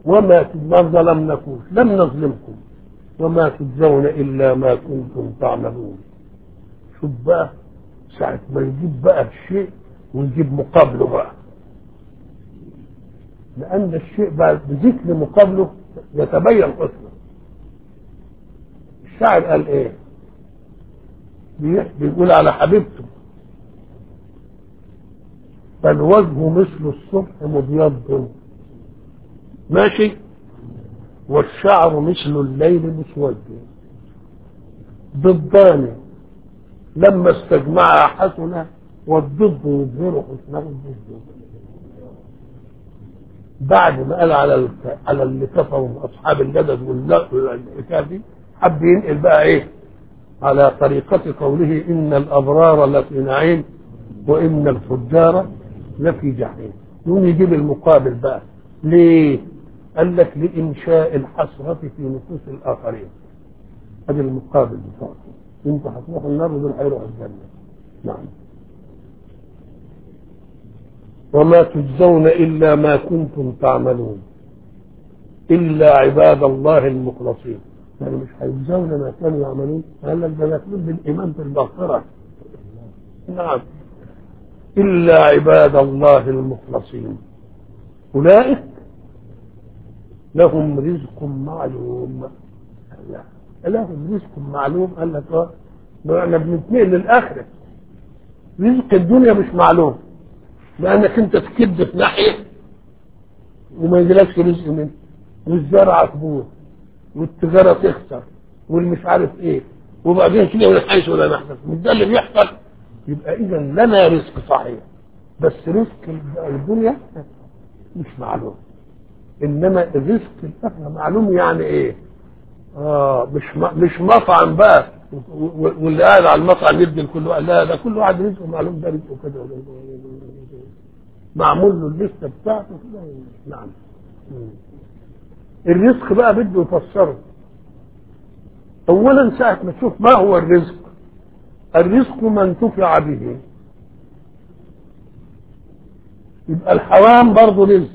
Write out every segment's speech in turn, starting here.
وما ما ظلمنكم لم نظلمكم وما تجزون الا ما كنتم تعملون شوف بقى ساعة ما يجيب بقى الشيء ويجيب مقابله بقى لأن الشيء بعد بذكر مقابله يتبين حسنه الشاعر قال ايه بيقول على حبيبته فالوجه مثل الصبح مبيض ماشي والشعر مثل الليل مسود ضدان لما استجمعها حسنة والضد يظهر حسنه الضد بعد ما قال على على اللي كفروا من اصحاب الجدد والحكايه دي حب ينقل بقى ايه على طريقة قوله إن الأبرار لفي نعيم وإن الفجار لفي جحيم يقوم يجيب المقابل بقى ليه؟ قال لك لإنشاء الحسرة في نفوس الآخرين هذا المقابل بتاعه انت هتروح النار ودول هيروحوا الجنة نعم وما تجزون إلا ما كنتم تعملون إلا عباد الله المخلصين يعني مش هيجزون ما كانوا يعملون قال لك ده مطلوب بالإيمان في المغفرة نعم إلا عباد الله المخلصين أولئك لهم رزق معلوم لهم رزق معلوم قال لك اه احنا بنتنقل للآخرة رزق الدنيا مش معلوم لأنك أنت تكد في ناحية وما يجيلكش رزق منه والزرع تبوظ والتجارة تخسر والمش عارف ايه وبعدين كده ولا حيث ولا نحن مش ده اللي بيحصل يبقى اذا لنا رزق صحيح بس رزق الدنيا مش معلوم انما الرزق الاخره معلوم يعني ايه اه مش مش مطعم بقى واللي قاعد على المطعم يدي لكل واحد لا ده كل واحد رزقه معلوم ده رزقه كده معمول له الليسته بتاعته كده نعم الرزق بقى بده يفسره اولا ساعه ما تشوف ما هو الرزق الرزق ما انتفع به يبقى الحرام برضه رزق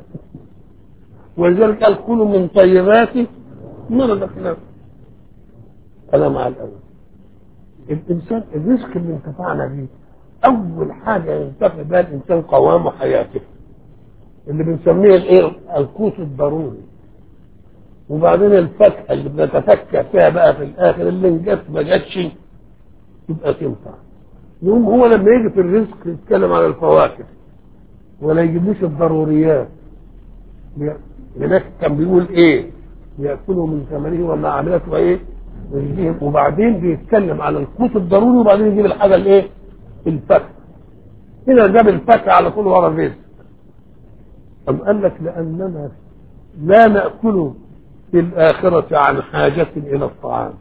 ولذلك قال كلوا من طيبات ما رزقناكم انا مع الاول الانسان الرزق اللي انتفعنا به اول حاجه ينتفع بها الانسان قوام حياته اللي بنسميه الايه القوت الضروري وبعدين الفاكهه اللي بنتفكى فيها بقى في الاخر اللي انجت ما جاتش يبقى تنفع يقوم هو لما يجي في الرزق يتكلم على الفواكه ولا يجيبليش الضروريات هناك كان بيقول ايه ياكلوا من ثمره وما عملته ايه ويجيهم وبعدين بيتكلم على القوت الضروري وبعدين يجيب الحاجه الايه الفاكهه هنا جاب الفاكهه على طول ورا الرزق أم قال لك لأننا لا نأكل في الآخرة عن حاجة إلى الطعام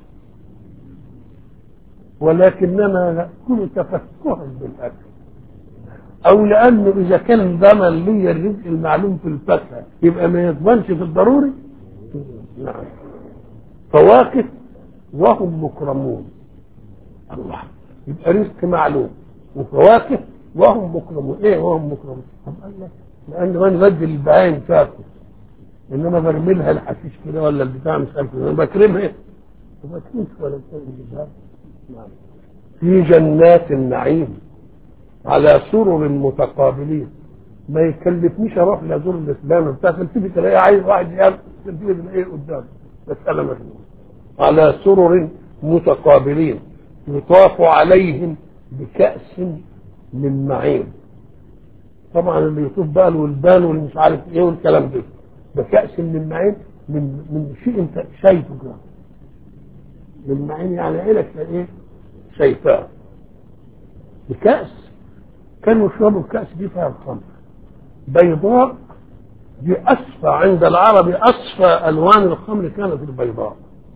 ولكننا نأكل تفكها بالأكل أو لأنه إذا كان ضمن لي الرزق المعلوم في الفاكهة يبقى ما يضمنش في الضروري نعم فواكه وهم مكرمون الله يبقى رزق معلوم وفواكه وهم مكرمون ايه وهم مكرمون طب قال لك لان ما نبدل البهايم تاكل انما برمي لها الحشيش كده ولا البتاع مش عارف انا بكرمها ما بكرمش ولا بتاع نعم في جنات النعيم على سرر متقابلين ما يكلفنيش اروح لازور الاسلام بتاع تلتفت الاقي عايز واحد يعمل تلتفت الاقيه قدام مساله مجنون على سرر متقابلين يطاف عليهم بكأس من معين طبعا اللي يطوف بقى الولدان واللي مش عارف ايه والكلام ده بكأس من معين من من شيء انت شايفه كده من معين يعني عينك ايه شايفاه بكأس كانوا يشربوا الكأس دي فيها الخمر بيضاء دي أصفى عند العرب أصفى ألوان الخمر كانت البيضاء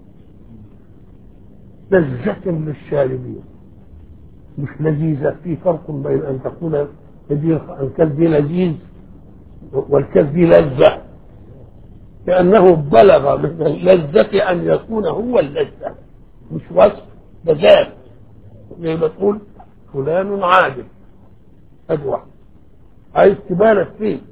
لذة للشاربين مش لذيذة في فرق بين أن تقول الكاس دي لذيذ والكاس دي لذة لأنه بلغ من اللذة أن يكون هو اللذة مش وصف ده ذات زي ما تقول فلان عادل ادي واحد عايز تبالغ فيه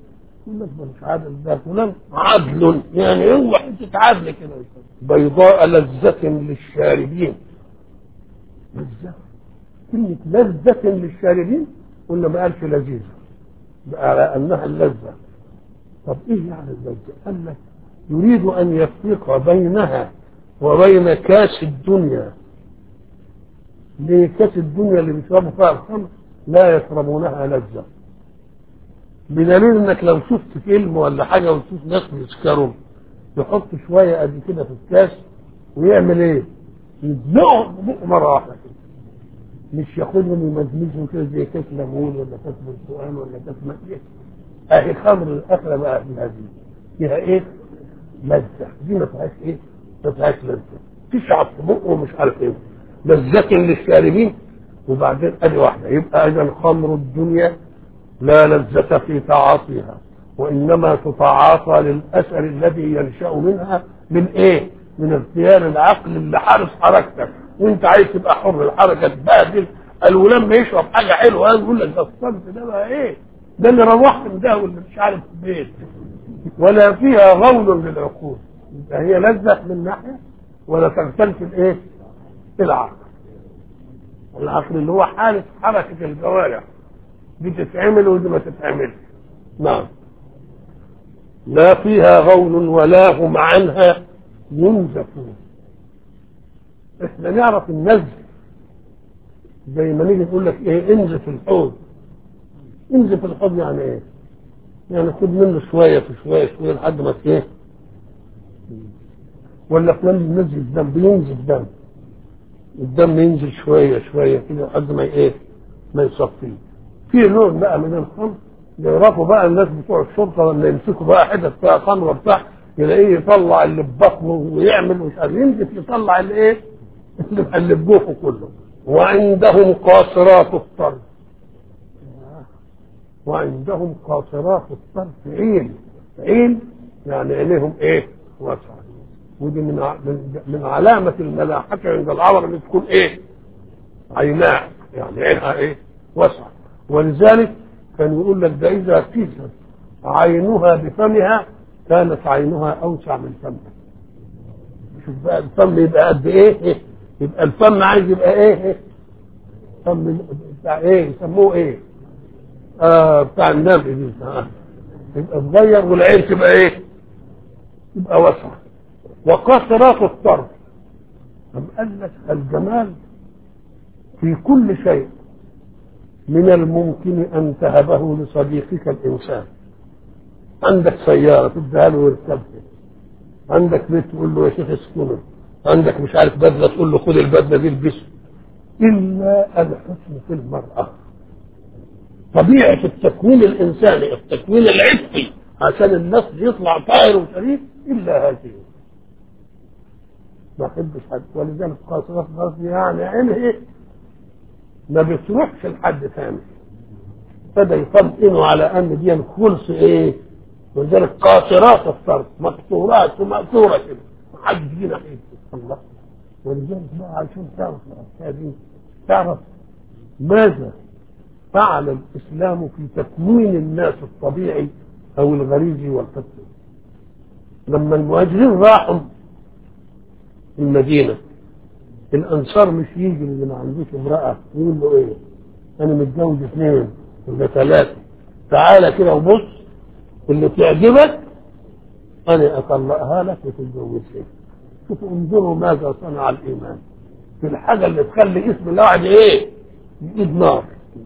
يقول لك ده مش عادل ده فلان عدل يعني هو حته عدل كده بيضاء لذة للشاربين لذة كلمة لذة للشاربين ولا ما قالش لذيذة بقى على أنها اللذة طب إيه يعني اللذة؟ قال لك يريد أن يفرق بينها وبين كاس الدنيا ليه كاس الدنيا اللي بيشربوا فيها الخمر لا يشربونها لذة بدليل انك لو شفت فيلم ولا حاجة وتشوف ناس بيسكروا يحط شوية قد كده في الكاس ويعمل ايه؟ يدلقهم بقه مرة واحدة كده مش ياخدهم يمزمزهم كده زي كاس ليمون ولا كاس برتقال ولا كاس مقلي اهي خمر الاخره بقى في هذه فيها ايه؟ لذة دي ما فيهاش ايه؟ ما فيهاش لذة تشعب في بقه ومش عارف ايه لذة للشاربين وبعدين ادي واحده يبقى اذا خمر الدنيا لا لذة في تعاطيها وانما تتعاطى للاثر الذي ينشا منها من ايه؟ من اختيار العقل اللي حارس حركتك وانت عايز تبقى حر الحركه تبهدل الولام بيشرب حاجه حلوه يقول لك ده الصنف ده بقى ايه؟ ده اللي روحت من ده واللي مش عارف في البيت ولا فيها غول للعقول يبقى هي لذة من ناحية ولا تغتال في الايه؟ في العقل العقل اللي هو حارس حركة الجوارح دي تتعمل ودي ما تتعملش نعم لا فيها غول ولا هم عنها ينزفون احنا نعرف النزف زي ما نيجي نقول لك ايه انزف الحوض انزف الحوض يعني ايه؟ يعني خد منه شويه في شويه شويه لحد ما ايه؟ ولا فلان بينزل دم بينزف دم الدم ينزل شويه شويه كده لحد ما ايه؟ ما يصفيه في نوع بقى من الخمر يعرفوا بقى الناس بتوع الشرطه لما يمسكوا بقى حتت فيها خمره بتاع يلاقيه يطلع اللي في بطنه ويعمل مش عارف ينزف يطلع اللي ايه؟ اللي في جوفه كله وعندهم قاصرات الطرف وعندهم قاصرات الطرف عين عين يعني عينيهم ايه واسعة ودي من من, من علامة الملاحة عند العرب ان تكون ايه عيناء يعني عينها ايه واسعة ولذلك كان يقول لك ده اذا قيست عينها بفمها كانت عينها اوسع من فمها شوف بقى الفم يبقى قد ايه يبقى الفم عايز يبقى ايه فم بتاع ايه يسموه ايه آه بتاع النبي دي آه. يبقى صغير والعين تبقى ايه تبقى واسعة وقاصرات الطرف أم قال لك الجمال في كل شيء من الممكن أن تهبه لصديقك الإنسان عندك سيارة تديها له ويركبها عندك بيت تقول له يا شيخ اسكنه عندك مش عارف بدلة تقول له خد البدلة دي البسه إلا الحسن في المرأة طبيعة التكوين الإنساني التكوين العفقي عشان النسل يطلع طائر وشريف إلا هذه ما أحبش حد ولذلك قاصرات النص يعني عينه إيه ما بتروحش لحد ثاني ابتدى يطمئنوا على أن دي خلص إيه ولذلك قاصرات الطرف مقصورات ومأثورة كده محدش يجي ناحيته الله ولذلك بقى عشان تعرف الحكايه تعرف ماذا فعل الاسلام في تكوين الناس الطبيعي او الغريزي والفطري لما المهاجرين راحوا المدينه الانصار مش يجي اللي ما عندوش امراه يقول له ايه انا متجوز اثنين ولا ثلاثه تعالى كده وبص اللي تعجبك انا اطلقها لك وتتجوزها شوفوا انظروا ماذا صنع الايمان في الحاجه اللي تخلي اسم الواحد ايه يجيب نار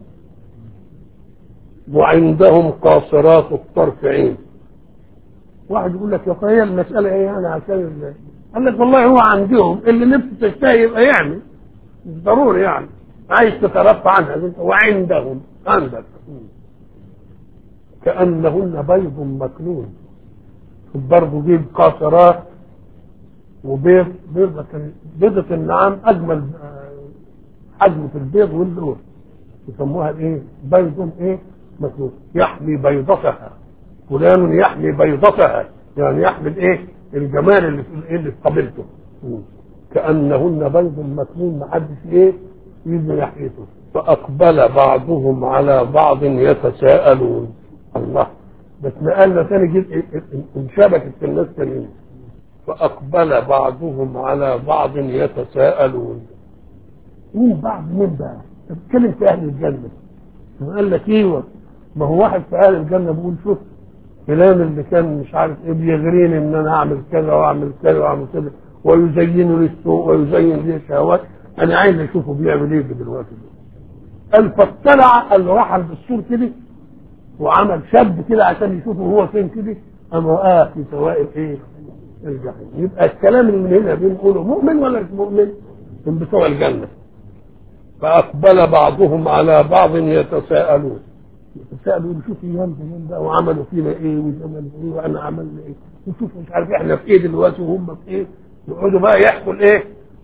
وعندهم قاصرات الطرف عين واحد يقول لك يا اخي هي المساله ايه يعني عشان ال... قال لك والله هو عندهم اللي نفسه تشتهي يبقى يعمل مش ضروري يعني عايز تترفع عنها وعندهم عندك كانهن بيض مكنون برضه جيب قاصرات وبيض بيضة بيضة النعام أجمل حجم في البيض واللون يسموها ايه؟ بيض ايه؟ مكنون يحمي بيضتها فلان يحمي بيضتها يعني يحمي الايه؟ الجمال اللي في اللي في قبيلته كأنهن بيض مكنون محدش ايه؟ يجي ناحيته فأقبل بعضهم على بعض يتساءلون الله بس نقلنا تاني جزء انشبكت في الناس تانيين فأقبل بعضهم على بعض يتساءلون مين بعض مين بقى؟ بتتكلم في أهل الجنة قال لك ايوه ما هو واحد في أهل الجنة بيقول شوف فلان اللي كان مش عارف ايه بيغريني ان انا اعمل كذا واعمل كذا واعمل كذا ويزين لي السوء ويزين لي الشهوات انا عايز اشوفه بيعمل ايه دلوقتي قال فاطلع قال راح بالسور كده وعمل شاب كده عشان يشوفه هو فين كده قام وقع في سواء الايه؟ الجحيم يبقى الكلام اللي من هنا بنقوله مؤمن ولا مش مؤمن؟ من بتوع الجنه فاقبل بعضهم على بعض يتساءلون يتساءلوا شوف ايام زمان بقى وعملوا فينا ايه وزمان ايه وانا عملنا ايه وشوف مش عارف احنا في ايه دلوقتي وهم في ايه يقعدوا بقى يحكوا الايه؟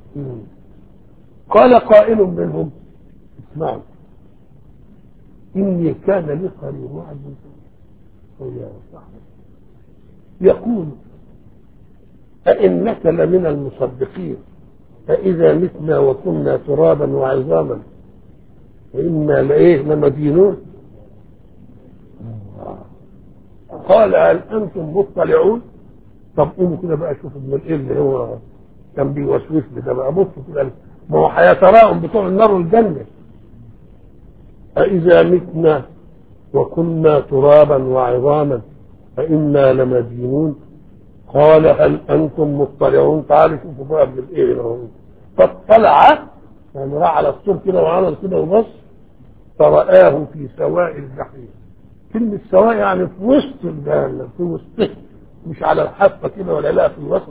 قال قائل منهم اسمعوا إني كان لي قريب واحد من يا صاحبي يقول أئنك لمن المصدقين فإذا متنا وكنا ترابا وعظاما وإنا لإيه لمدينون قال هل أنتم مطلعون طب قوموا كده بقى شوفوا ابن الإيه اللي هو كان بيوسوس لي ده بقى بصوا كده ما هو هيتراءم بتوع النار والجنة أإذا متنا وكنا ترابا وعظاما فإنا لمدينون قال هل أنتم مطلعون تعالوا شوفوا بقى ابن الإيه فاطلع يعني راح على السور كده وعمل كده وبص فرآه في سواء الجحيم كلمة سواء يعني في وسط الجهنم في وسطه مش على الحافة كده ولا لا في الوسط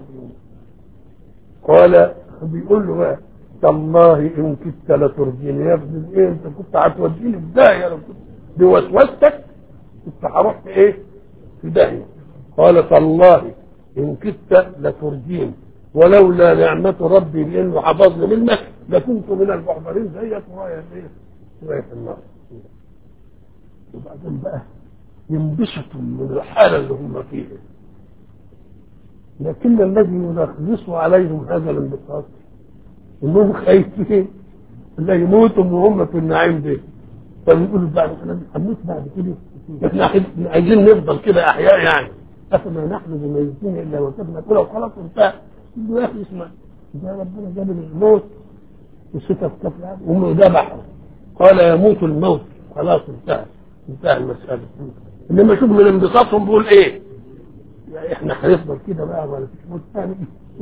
قال بيقول له بقى تالله ان كدت لترجيني يا ابن ايه انت كنت هتوديني في داهيه لو كنت بوسوستك كنت هروح في ايه؟ في داهيه قال تالله ان كدت لترجيني ولولا نعمة ربي لانه حفظني منك لكنت من المحضرين زيك ورايا ايه؟ رايح النار وبعدين بقى ينبسطوا من الحاله اللي هم فيها لكن الذي يلخص عليهم هذا الانبساط انهم خايفين لا يموتوا وهم في النعيم ده فبيقولوا بعد احنا هنموت بعد كده احنا عايزين نفضل كده احياء يعني افما نحن بميتين الا وكتبنا كده وخلاص انتهى يا اخي اسمع ده ربنا جاب الموت وستة في كف وهم ذبحوا قال يموت الموت خلاص انتهى انتهى المسألة انما شوف من انبساطهم بيقول ايه يعني احنا هنفضل كده بقى ولا فيش موت ثاني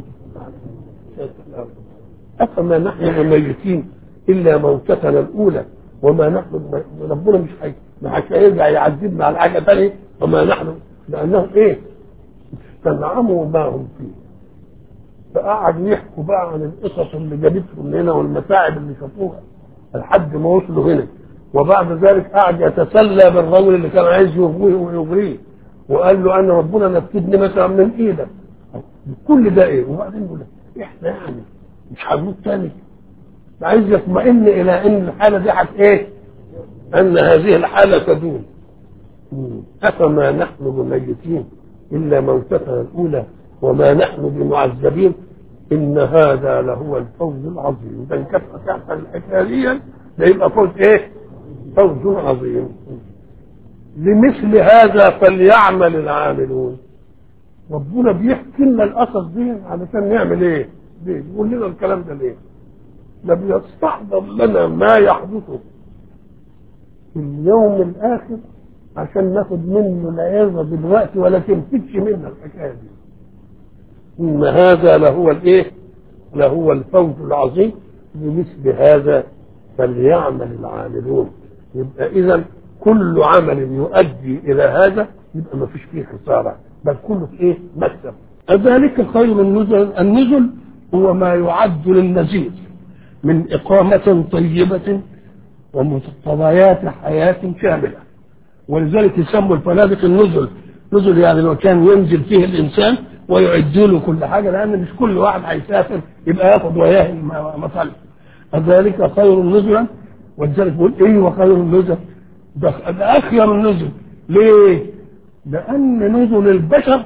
افما نحن بميتين الا موتتنا الاولى وما نحن ربنا مش حي ما هيرجع يعذبنا على حاجه ثانيه وما نحن لانهم ايه استنعموا ما هم فيه فقعد يحكوا بقى عن القصص اللي جابتهم هنا والمتاعب اللي شافوها لحد ما وصلوا هنا وبعد ذلك قعد يتسلى بالرجل اللي كان عايز يغويه ويغريه وقال له انا ربنا نفذني مثلا من ايدك كل ده ايه وبعدين يقول احنا يعني مش هنموت تاني عايز يطمئن الى ان الحاله دي هت ايه ان هذه الحاله تدوم افما نحن بميتين الا موتتنا الاولى وما نحن بمعذبين ان هذا لهو الفوز العظيم ده كانت كانت حكايا ده يبقى فوز ايه فوز عظيم لمثل هذا فليعمل العاملون ربنا بيحكي لنا القصص دي علشان نعمل ايه؟ ليه؟ يقول لنا الكلام ده ليه؟ ده بيستحضر لنا ما يحدث في اليوم الاخر عشان ناخد منه العظه دلوقتي ولا تنفتش منا الحكايه دي. ان هذا لهو الايه؟ لهو الفوز العظيم لمثل هذا فليعمل العاملون يبقى اذا كل عمل يؤدي الى هذا يبقى ما فيش فيه خساره بل كله في ايه؟ مكسب ذلك خير النزل النزل هو ما يعد للنزيل من إقامة طيبة ومقتضيات حياة كاملة ولذلك يسموا الفنادق النزل نزل يعني لو كان ينزل فيه الإنسان ويعد له كل حاجة لأن مش كل واحد هيسافر يبقى ياخد وياه مصالح ذلك خير نزلا ولذلك بيقول ايه وخير النزل ده اخير النزل ليه؟ لأن نزل البشر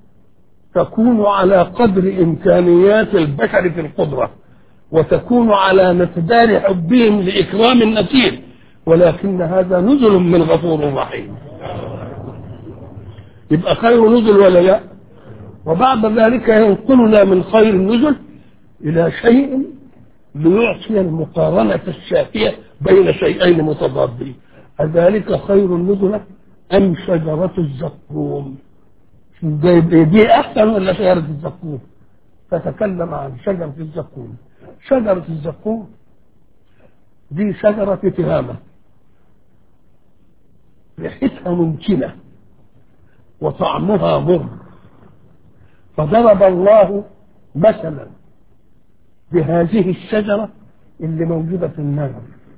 تكون على قدر إمكانيات البشر في القدرة وتكون على مقدار حبهم لإكرام النسير ولكن هذا نزل من غفور رحيم يبقى خير نزل ولا لا وبعد ذلك ينقلنا من خير النزل إلى شيء ليعطي المقارنة الشافية بين شيئين متضادين أذلك خير نزلا أم شجرة الزقوم دي أحسن ولا شجرة الزقوم فتكلم عن شجرة الزقوم شجرة الزقوم دي شجرة تهامة ريحتها ممكنة وطعمها مر فضرب الله مثلا بهذه الشجرة اللي موجودة في النار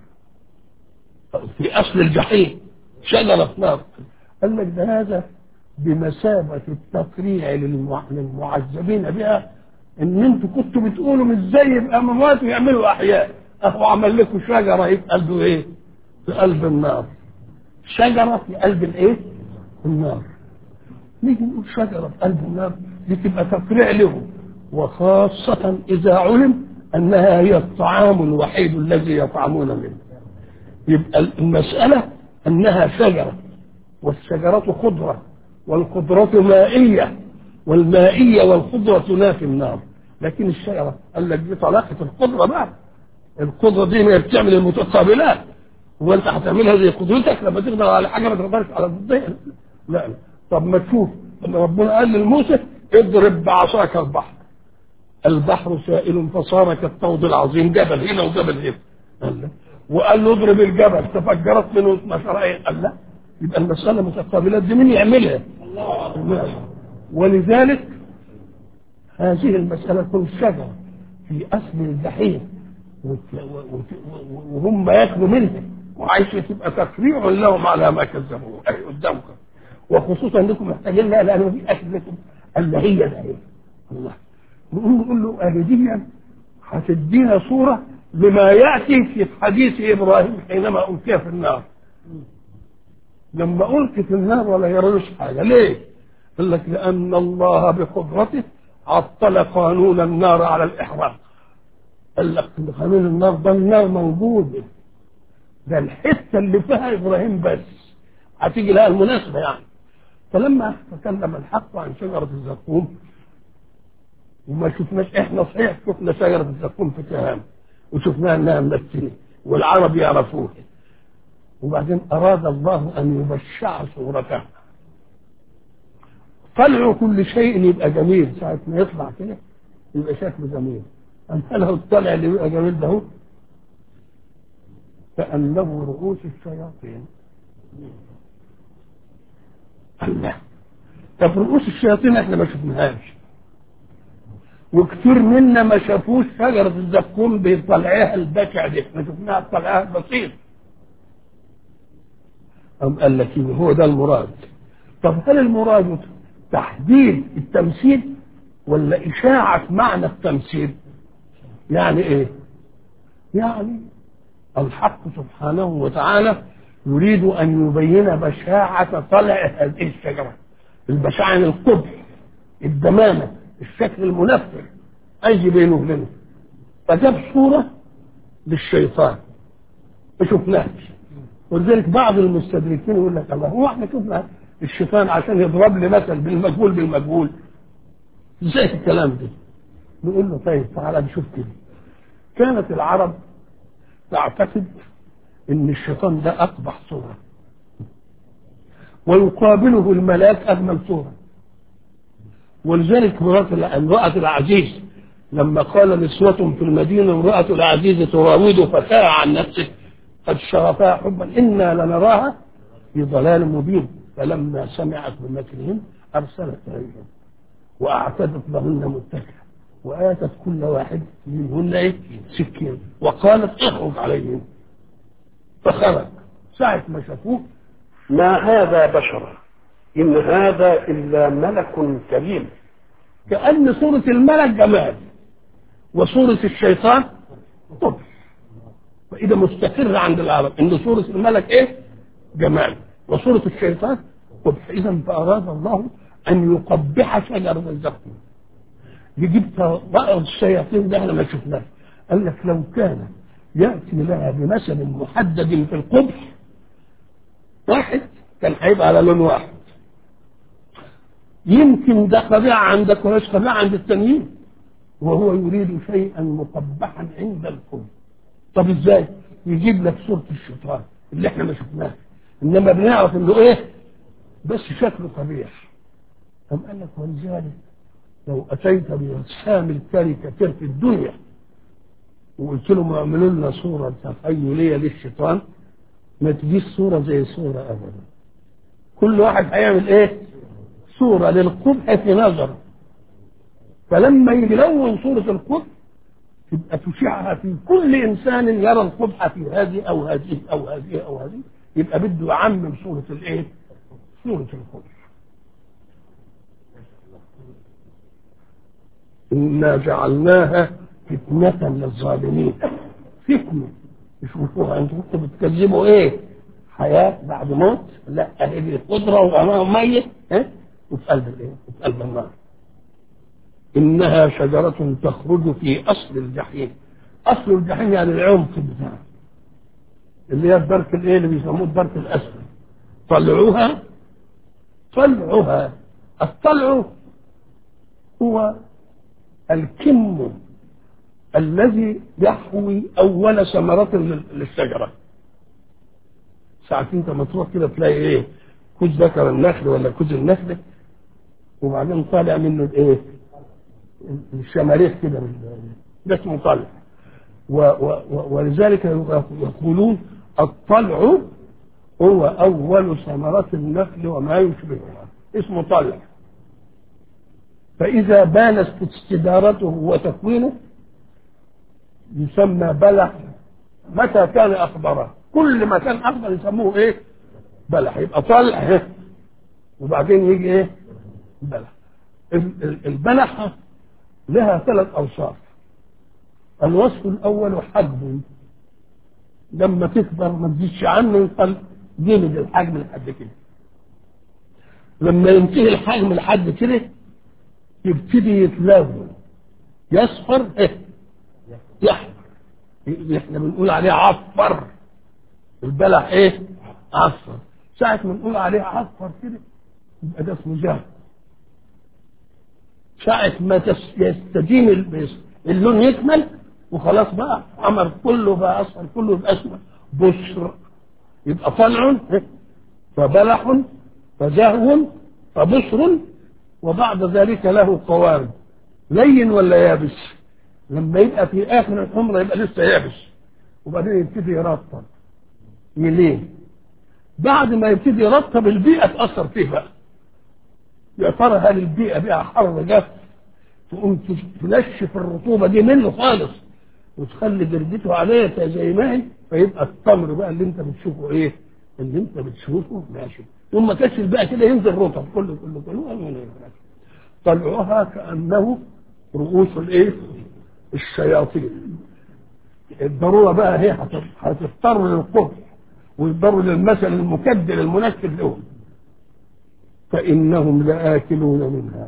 في أصل الجحيم شجرة نار قال لك ده هذا بمثابة التقريع للمعذبين بها ان انتوا كنتوا بتقولوا ازاي يبقى موات ويعملوا احياء اهو عمل لكم شجره يبقى قلبه ايه؟ في قلب النار شجره في قلب الايه؟ النار نيجي نقول شجره في قلب النار دي تبقى تقريع لهم وخاصة إذا علم أنها هي الطعام الوحيد الذي يطعمون منه يبقى المسألة أنها شجرة والشجرة خضرة والخضرة مائية والمائية والخضرة تنافي النار لكن الشجرة قال لك دي طلاقة الخضرة بقى الخضرة دي هي بتعمل المتقابلات هو انت هتعملها زي قدرتك لما تقدر على حاجه ما تقدرش على ضدها لا لا طب ما تشوف لما ربنا قال لموسى اضرب بعصاك البحر البحر سائل فصار كالطود العظيم جبل هنا وجبل هنا قال لا وقال له اضرب الجبل تفجرت منه 12 عين قال لا يبقى المسألة متقابلات دي مين يعملها؟ الله ولذلك هذه المسألة كل شجرة في أصل الجحيم وهم ياكلوا منها وعايشة تبقى تفريع لهم على ما كذبوا أي قدامكم وخصوصا انكم محتاجين لها لان في اكل لكم اللي هي ده الله نقول نقول له اهديا هتدينا صوره لما ياتي في حديث ابراهيم حينما القي في النار لما القي في النار ولا يرلوش حاجه ليه؟ قال لك لان الله بقدرته عطل قانون النار على الاحراق قال لك قانون النار ده النار موجود ده الحته اللي فيها ابراهيم بس هتيجي لها المناسبه يعني فلما تكلم الحق عن شجرة الزقوم وما شفناش احنا صحيح شفنا شجرة الزقوم في تهام وشفناها انها ممثلة والعرب يعرفوها وبعدين اراد الله ان يبشع صورتها طلع كل شيء يبقى جميل ساعة ما يطلع كده يبقى شكله جميل أما له الطلع اللي يبقى جميل ده كأنه رؤوس الشياطين الله طب رؤوس الشياطين احنا ما شفناهاش وكثير منا ما شافوش شجرة الزقوم بيطلعيها البشع دي احنا شفناها طلعها البسيط أم قال لك هو ده المراد طب هل المراد تحديد التمثيل ولا إشاعة معنى التمثيل يعني ايه يعني الحق سبحانه وتعالى يريد أن يبين بشاعة طلع هذه الشجرة البشاعة القبح الدمامة الشكل المنفر أي بينه لنا فجاب صورة للشيطان ما شفناهش ولذلك بعض المستدركين يقول لك الله هو احنا شفنا الشيطان عشان يضرب لي مثل بالمجهول بالمجهول ازاي الكلام ده نقول له طيب تعالى نشوف كده كانت العرب تعتقد ان الشيطان ده اقبح صوره ويقابله الملاك اجمل صوره ولذلك امرأة العزيز لما قال نسوة في المدينة امرأة العزيز تراود فتاة عن نفسه قد شغفها حبا إنا لنراها في ضلال مبين فلما سمعت بمكرهم أرسلت إليهم وأعتدت لهن متكئا وآتت كل واحد منهن إيه؟ سكين وقالت اخرج عليهم فخرج ساعة ما شافوه ما هذا بشرا إن هذا إلا ملك كريم كأن صورة الملك جمال وصورة الشيطان طب فإذا مستقر عند العرب إن صورة الملك إيه؟ جمال وصورة الشيطان طب إذا فأراد الله أن يقبح شجرة الزقوم يجيب رأى الشياطين ده احنا ما شفناه قال لك لو كان يأتي لها بمثل محدد في القبح واحد كان هيبقى على لون واحد يمكن ده قبيعة عندك وليس قبيعة عند التانيين وهو يريد شيئا مقبحا عند الكل طب ازاي يجيب لك صورة الشيطان اللي احنا ما شفناها انما بنعرف انه ايه بس شكله قبيح طب قال لك ولذلك لو اتيت برسام الكاريكاتير في الدنيا وقلت لهم اعملوا لنا صورة تخيلية للشيطان ما تجيش صورة زي صورة ابدا كل واحد هيعمل ايه صورة للقبح في نظره فلما يلون صورة القبح تبقى تشعها في كل انسان يرى القبح في هذه او هذه او هذه او هذه يبقى بده يعمم صورة الايه صورة القبح إنا جعلناها فتنة للظالمين فتنة يشوفوها انتوا كنتوا بتكذبوا ايه؟ حياة بعد موت؟ لا اهي دي قدرة وأمام ميت ها؟ وفي قلب الايه؟ وفي قلب النار. إنها شجرة تخرج في أصل الجحيم. أصل الجحيم يعني العمق بتاعه. اللي هي الدرك الايه اللي بيسموه الدرك الأسفل. طلعوها طلعها الطلع هو الكم الذي يحوي اول ثمرة للشجرة ساعة انت ما تروح كده تلاقي ايه كوز ذكر النخل ولا كوز النخل وبعدين طالع منه الايه الشماريخ كده ده اسمه طلع و و ولذلك يقولون الطلع هو اول ثمرة النخل وما يشبهها اسمه طلع فإذا بانت استدارته وتكوينه يسمى بلح متى كان أخضرا كل ما كان أخضر يسموه إيه بلح يبقى طلع وبعدين يجي إيه بلح البلح لها ثلاث أوصاف الوصف الأول حجم لما تكبر ما تزيدش عنه يقل جلد الحجم لحد كده لما ينتهي الحجم لحد كده يبتدي يتلون يصفر ايه يحمر احنا بنقول عليه عفر البلح ايه عفر ساعة ما نقول عليه عفر كده يبقى ده اسمه جهل ساعة ما يستدين اللون يكمل وخلاص بقى عمر كله بقى اصفر كله يبقى اسمه بشر يبقى طلع فبلح فزهو فبشر وبعد ذلك له قوام لين ولا يابس لما يبقى في اخر الحمرة يبقى لسه يابس وبعدين يبتدي يرطب يلين بعد ما يبتدي يرطب البيئة تأثر فيه بقى يا ترى هل البيئة بقى حر جاف تقوم تنشف الرطوبة دي منه خالص وتخلي جردته عليه زي ما هي فيبقى التمر بقى اللي انت بتشوفه ايه اللي انت بتشوفه ماشي ثم كسر بقى كده ينزل رطب كله كله كله طلعوها كأنه رؤوس الايه الشياطين الضرورة بقى هي هتضطر للقبح ويضطروا للمثل المكدر المنكر لهم فإنهم لآكلون منها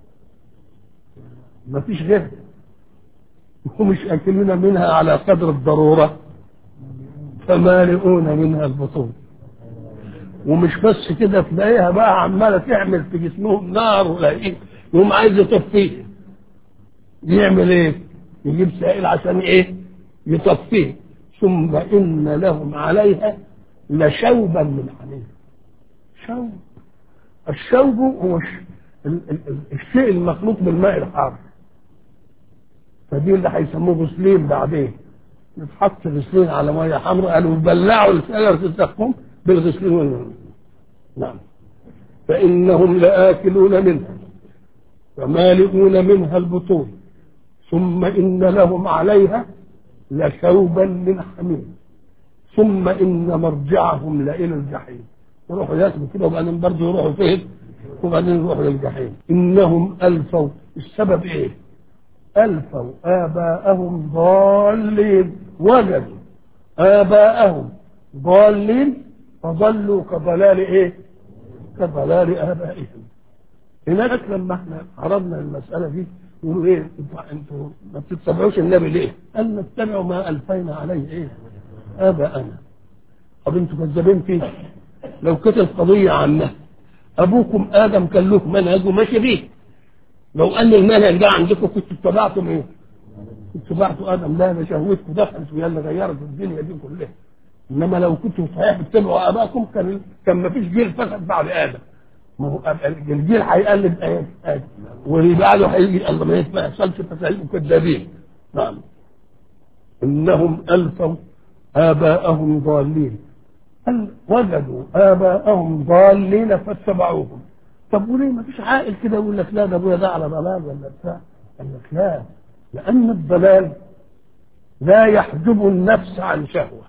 ما فيش غيرها هم مش آكلون منها على قدر الضرورة فمالئون منها البطون ومش بس كده تلاقيها بقى عماله تعمل في جسمهم نار ولا ايه يقوم عايز يطفيه يعمل ايه؟ يجيب سائل عشان ايه؟ يطفيه ثم ان لهم عليها لشوبا من حميم شوب الشوب هو الشيء المخلوط بالماء الحار فدي اللي هيسموه غسلين بعدين يتحط غسلين على ميه حمراء قالوا بلعوا الشجر تسخهم بالغسلين والماء نعم فإنهم لآكلون منها فمالئون منها البطون ثم إن لهم عليها لشوبا من حميم ثم إن مرجعهم لإلى الجحيم يروحوا ياكلوا كده وبعدين برضه يروحوا فين وبعدين يروحوا للجحيم إنهم ألفوا السبب إيه؟ ألفوا آباءهم ضالين وجدوا آباءهم ضالين فضلوا كضلال إيه؟ كضلال آبائهم هناك لما احنا عرضنا المسألة دي يقولوا ايه انتوا انتوا ما بتتبعوش النبي ليه؟ قال نتبعوا ما الفينا عليه ايه؟ اباءنا طب انتوا كذابين فيه لو كانت القضية عنه ابوكم ادم كان له منهج وماشي بيه لو ان المنهج ده عندكم كنت اتبعتم ايه؟ كنت اتبعتوا ادم لا ده شهوتكم دخلت ويلا غيرت الدنيا دي كلها انما لو كنتوا صحيح بتتبعوا ابائكم كان كان ما فيش جيل فسد بعد ادم ما هو الجيل هيقلد ايه ادم واللي بعده هيجي الله ما يحصلش تساليب كذابين نعم انهم الفوا اباءهم ضالين هل وجدوا اباءهم ضالين فاتبعوهم طب وليه ما فيش عاقل كده يقول لك لا ده ابويا ده على ضلال ولا بتاع قال لك لا لان الضلال لا يحجب النفس عن شهوه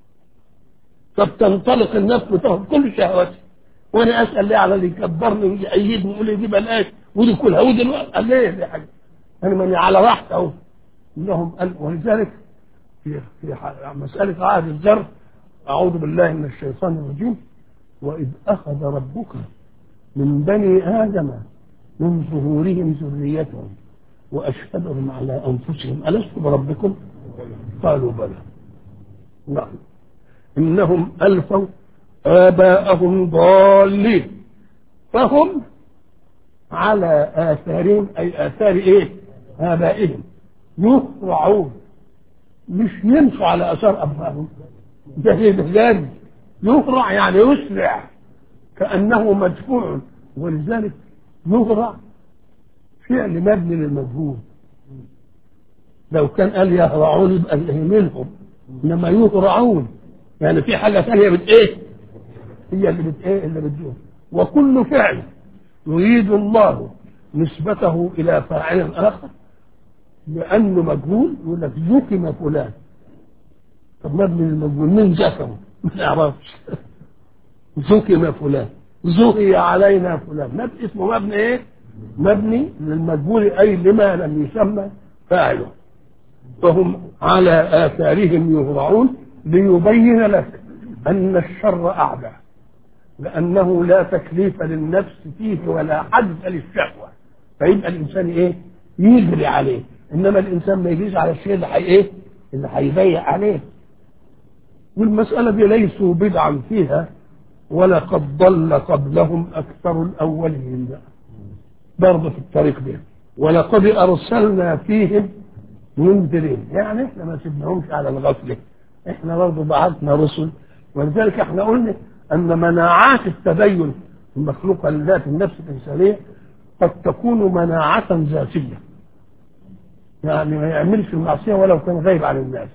طب تنطلق النفس وتاخد كل شهوتي وانا اسال ليه على اللي يكبرني ويأيدني ويقول لي دي بلاش ودي كلها ودي قال ليه دي حاجه انا ماني على راحتي اهو انهم قال ولذلك في في مساله عهد الذر اعوذ بالله من الشيطان الرجيم واذ اخذ ربك من بني ادم من ظهورهم ذريتهم واشهدهم على انفسهم الست بربكم قالوا بلى نعم انهم الفوا اباءهم ضالين فهم على اثارهم اي اثار ايه ابائهم يهرعون مش يمشوا على اثار ابائهم ده بجد يهرع يعني يسرع كانه مدفوع ولذلك يهرع فعل مبني للمجهول لو كان قال يهرعون يبقى منهم انما يهرعون يعني في حاجه ثانيه بت ايه هي اللي بت ايه اللي بتدور وكل فعل يريد الله نسبته الى فاعل اخر لانه مجهول يقول لك زكم فلان طب مبني للمجهول مين زكمه؟ ما نعرفش زكم فلان زهي علينا فلان مبني اسمه مبني ايه؟ مبني للمجهول اي لما لم يسمى فاعله فهم على اثارهم يهرعون ليبين لك ان الشر اعدى لانه لا تكليف للنفس فيه ولا حد للشهوه فيبقى الانسان ايه؟ يجري عليه انما الانسان ما يجريش على الشيء اللي حي ايه؟ اللي هيضيق عليه والمساله دي ليسوا بدعا فيها ولقد ضل قبلهم اكثر الاولين برضه في الطريق ده ولقد ارسلنا فيهم منذرين يعني احنا ما سيبناهمش على الغفله احنا برضه بعثنا رسل ولذلك احنا قلنا ان مناعات التبين المخلوقه لذات النفس الانسانيه قد تكون مناعه ذاتيه يعني ما يعملش المعصيه ولو كان غايب عن الناس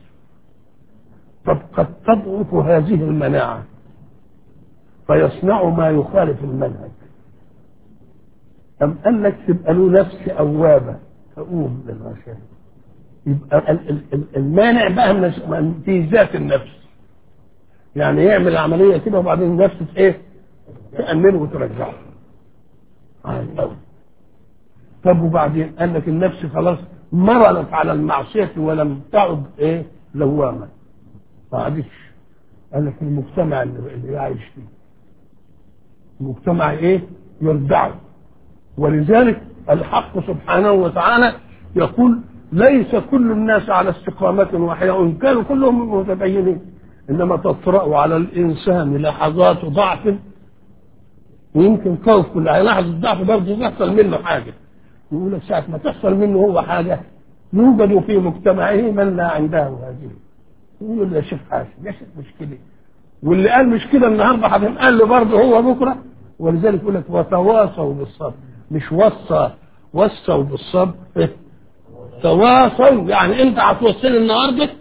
طب قد تضعف هذه المناعه فيصنع ما يخالف المنهج أم قال لك تبقى له نفس أوابة تقوم للغشاء يبقى المانع بقى من في ذات النفس يعني يعمل عملية كده وبعدين النفس ايه تأمنه وترجعه على الأول طب وبعدين قال لك النفس خلاص مرضت على المعصية ولم تعد ايه لوامة ما عادش قال لك المجتمع اللي عايش فيه المجتمع ايه يردعه ولذلك الحق سبحانه وتعالى يقول ليس كل الناس على استقامة واحدة وإن كانوا كلهم متبينين إنما تطرأ على الإنسان لحظات ضعف ويمكن خوف كل لحظة ضعف برضه تحصل منه حاجة يقول لك ساعة ما تحصل منه هو حاجة يوجد في مجتمعه من لا عنده هذه يقول يا شيخ حاجة يا شيخ مش كده واللي قال مش كده النهارده هتنقال له برضه هو بكره ولذلك يقول لك وتواصوا بالصبر مش وصى وصوا بالصبر تواصوا يعني انت هتوصلني النهارده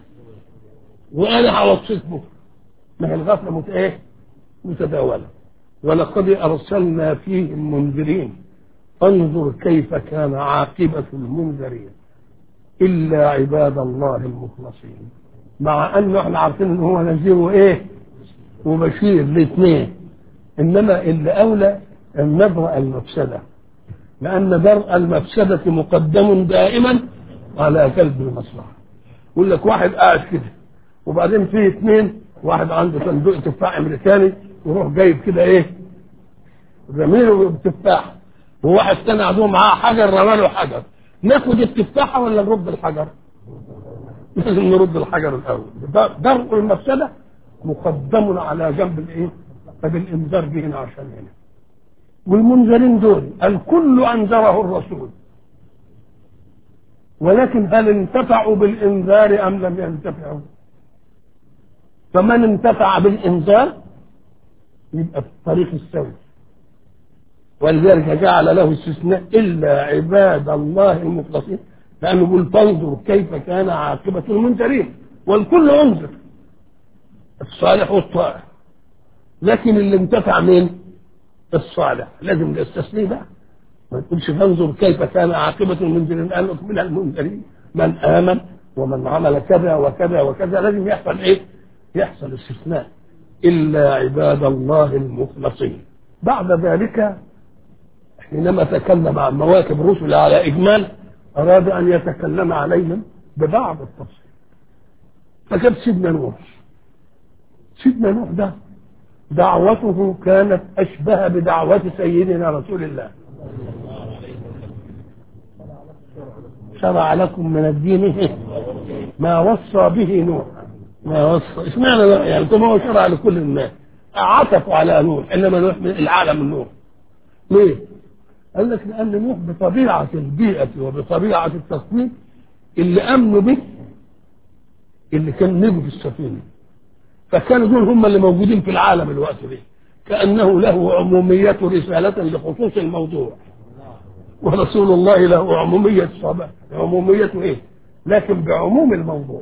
وانا هوصيك بكره ما هي الغفله مت ايه؟ متداوله ولقد ارسلنا فيهم منذرين انظر كيف كان عاقبه المنذرين الا عباد الله المخلصين مع انه احنا عارفين ان هو نذير وايه؟ وبشير الاثنين انما اللي اولى ان نبرا المفسده لان درء المفسده مقدم دائما على جلب المصلحه يقول لك واحد قاعد كده وبعدين في اثنين واحد عنده صندوق تفاح امريكاني ويروح جايب كده ايه رميله تفاح وواحد تاني عندهم معاه حجر رمى له حجر ناخد التفاحه ولا نرد الحجر؟ لازم نرد الحجر الاول درء المفسده مقدم على جنب الايه؟ طب الانذار جه هنا عشان هنا والمنذرين دول الكل انذره الرسول ولكن هل انتفعوا بالانذار ام لم ينتفعوا فمن انتفع بالانذار يبقى في الطريق السوي ولذلك جعل له استثناء الا عباد الله المخلصين لانه يقول فانظر كيف كان عاقبه المنذرين والكل انذر الصالح والطائع لكن اللي انتفع مين؟ الصالح لازم تستثني بقى ما تقولش فانظر كيف كان عاقبة المنذرين قال لك من المنذرين من آمن ومن عمل كذا وكذا وكذا لازم يحصل إيه؟ يحصل استثناء إلا عباد الله المخلصين بعد ذلك حينما تكلم عن مواكب الرسل على إجمال أراد أن يتكلم عليهم ببعض التفصيل فجاب سيدنا نوح سيدنا نوح ده دعوته كانت أشبه بدعوة سيدنا رسول الله شرع لكم من الدين ما وصى به نوح ما وصى اشمعنى نوح يعني كما هو شرع لكل الناس عطفوا على نوح انما نوح من العالم النوح ليه؟ قال لك لان نوح بطبيعه البيئه وبطبيعه التصميم اللي امنوا به اللي كان نجوا في السفينه فكانوا دول هم اللي موجودين في العالم الوقت ده كانه له عموميه رساله لخصوص الموضوع ورسول الله له عمومية صبا عمومية ايه لكن بعموم الموضوع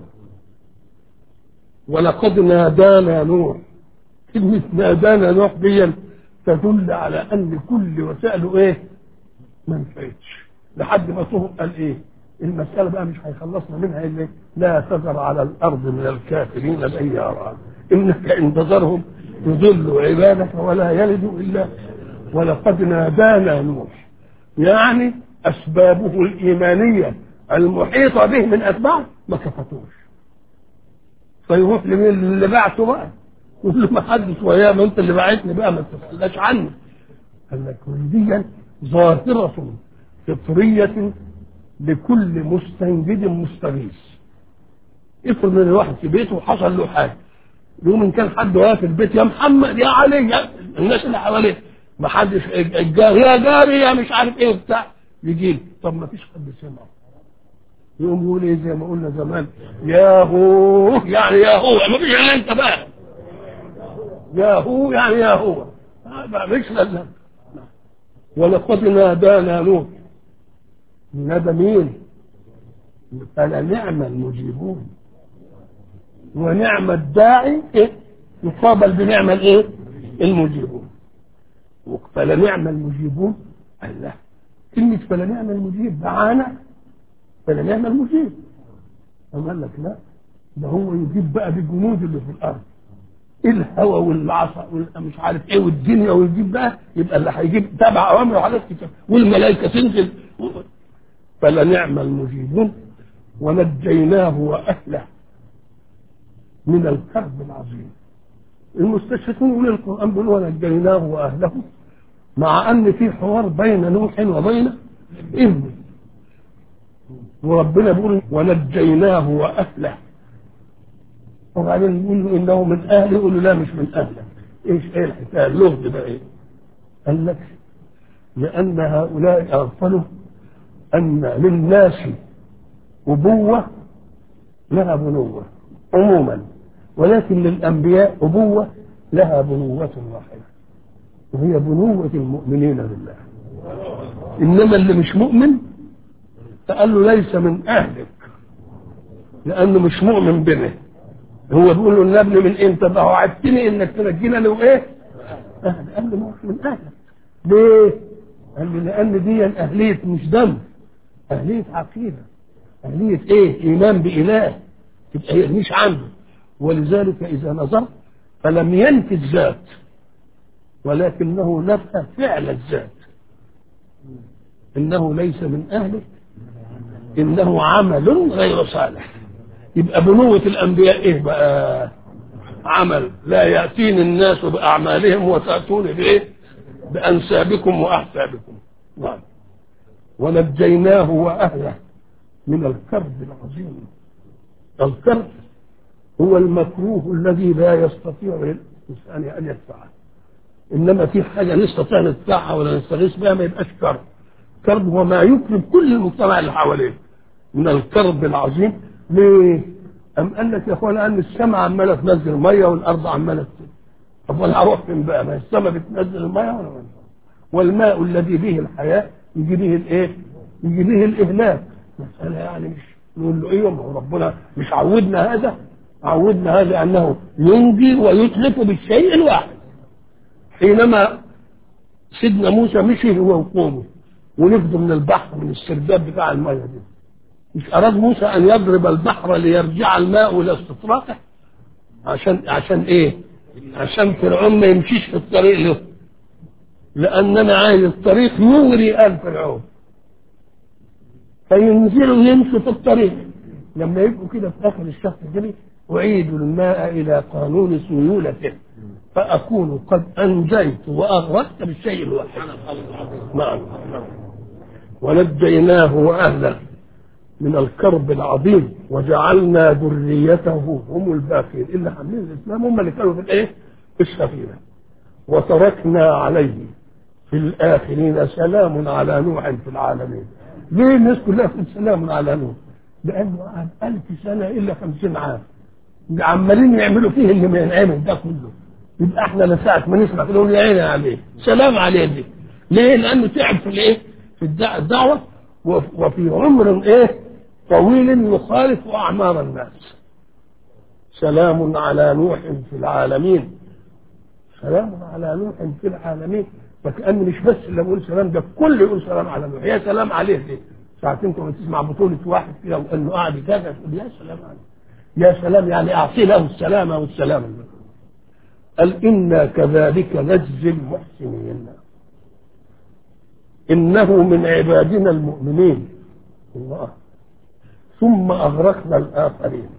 ولقد نادانا نوح كلمة نادانا نوح دي تدل على ان كل وسائله ايه ما نفعتش لحد ما صهر قال ايه المسألة بقى مش هيخلصنا منها الا لا تذر على الارض من الكافرين ديارا انك ان تذرهم يضلوا عبادك ولا يلدوا الا ولقد نادانا نوح يعني اسبابه الايمانيه المحيطه به من اتباع ما كفتوش فيروح لمين اللي بعته بقى يقول له ما حدش وياه ما انت اللي بعتني بقى ما تسالش عني قال لك دي ظاهره فطريه لكل مستنجد مستغيث افرض ان الواحد في بيته وحصل له حاجه يقوم ان كان حد واقف في البيت يا محمد يا علي يا الناس اللي حواليه ما حدش الجار يا جاري يا مش عارف ايه وبتاع يجي لي طب ما فيش حد سمعه يقوم يقول ايه زي ما قلنا زمان يا هو يعني يا هو ما فيش الا انت بقى يا هو يعني يا هو ما فيش الا ولقد نادانا نوح نادى مين؟ فلنعم المجيبون ونعم الداعي إيه؟ يقابل بنعم الايه؟ المجيبون فلنعم المجيبون الله كلمة فلنعم المجيب معانا فلنعم المجيب أم قال لك لا ده هو يجيب بقى بالجنود اللي في الأرض الهوى والعصا مش عارف ايه والدنيا ويجيب بقى يبقى اللي هيجيب تبع اوامره وحاجات كتير والملائكه تنزل فلنعم المجيبون ونجيناه واهله من الكرب العظيم المستشرقون يقول القران بيقول ونجيناه واهله مع ان في حوار بين نوح وبين ابنه وربنا بيقول ونجيناه واهله وبعدين يقول له انه من اهله يقول له لا مش من اهله ايش ايه الحكايه اللغز ده ايه؟ قال لك لان هؤلاء اغفلوا ان للناس ابوه لها بنوه عموما ولكن للانبياء ابوه لها بنوه واحده وهي بنوه المؤمنين بالله انما اللي مش مؤمن فقال له ليس من اهلك لانه مش مؤمن بنا هو بيقول له ان ابني من امتى بقى وعدتني انك تنجينا له ايه؟ اهل قال له مش من اهلك ليه؟ قال لي لان دي اهليه مش دم اهليه عقيده اهليه ايه؟ ايمان باله تبقى مش عنده ولذلك اذا نظرت فلم ينفي الذات ولكنه نفى فعل الذات انه ليس من اهلك انه عمل غير صالح يبقى بنوة الأنبياء إيه بقى عمل لا يأتيني الناس بأعمالهم وتأتون بإيه بأنسابكم وأحسابكم نعم ونجيناه وأهله من الكرب العظيم الكرب هو المكروه الذي لا يستطيع الإنسان أن يدفعه انما في حاجه نستطيع ندفعها ولا نستغيث بها ما يبقاش كرب كرب هو ما يكرم كل المجتمع اللي حواليه من الكرب العظيم ليه؟ أم قال لك يا اخوان لان السماء عماله تنزل ميه والارض عماله تنزل طب وانا هروح فين بقى؟ ما السماء بتنزل الميه ولا ما والماء الذي به الحياه يجي به الايه؟ يجي به الاهلاك مساله يعني مش نقول له ايوه ما هو ربنا مش عودنا هذا عودنا هذا انه ينجي ويتلف بالشيء الواحد حينما سيدنا موسى مشي هو وقومه ونفضوا من البحر من السرداب بتاع الميه دي مش اراد موسى ان يضرب البحر ليرجع الماء الى استطراقه عشان عشان ايه؟ عشان فرعون ما يمشيش في الطريق له لان انا عايز الطريق يغري ال فرعون فينزلوا يمشوا في الطريق لما يبقوا كده في اخر الشهر الجميل اعيدوا الماء الى قانون سيولته فاكون قد انجيت واغرقت بالشيء الواحد نعم ونجيناه واهله من الكرب العظيم وجعلنا ذريته هم الباقين اللي حاملين الاسلام هم اللي كانوا في الايه؟ في السفينه وتركنا عليه في الاخرين سلام على نوح في العالمين ليه الناس كلها تقول سلام على نوح؟ لانه قعد ألف سنه الا خمسين عام عمالين يعملوا فيه اللي ما ينعمل ده كله يبقى احنا لساعة ما نسمع كده نقول يا عيني عليه سلام عليه دي ليه؟ لانه تعب في الايه؟ في الدعوه وفي عمر ايه؟ طويل يخالف اعمار الناس سلام على نوح في العالمين سلام على نوح في العالمين فكأن مش بس اللي بقول سلام ده الكل يقول سلام على نوح يا سلام عليه ليه؟ ساعتين كنت تسمع بطولة واحد كده وانه قاعد كذا تقول يا سلام عليه يا سلام يعني اعطي له السلامة والسلام قال إنا كذلك نجزي المحسنين إنه من عبادنا المؤمنين الله ثم أغرقنا الآخرين